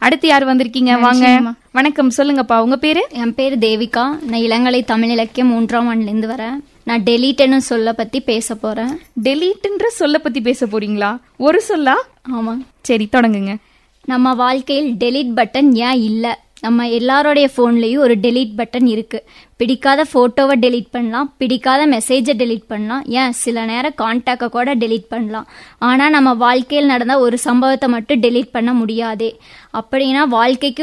அடுத்து யார் வந்திருக்கீங்க வாங்க நிச்சயமா. வணக்கம் சொல்லுங்கப்பா உங்க பேரு என் பேர் தேவிகா நான் இளங்கலை தமிழ் இலக்கியம் மூன்றாம் ஆண்டுலேருந்து வரேன் நான் டெலீட்னு சொல்ல பற்றி பேச போகிறேன் டெலீட்ன்ற சொல்ல பத்தி பேச போறீங்களா ஒரு சொல்லா ஆமாம் சரி தொடங்குங்க நம்ம வாழ்க்கையில் டெலீட் பட்டன் ஏன் இல்லை நம்ம எல்லாரோடைய ஃபோன்லேயும் ஒரு டெலீட் பட்டன் இருக்கு பிடிக்காத ஃபோட்டோவை டெலீட் பண்ணலாம் பிடிக்காத மெசேஜை டெலீட் பண்ணலாம் ஏன் சில நேரம் கான்டாக்டை கூட டெலீட் பண்ணலாம் ஆனால் நம்ம வாழ்க்கையில் நடந்த ஒரு சம்பவத்தை மட்டும் டெலீட் பண்ண முடியாதே அப்படின்னா வாழ்க்கைக்கு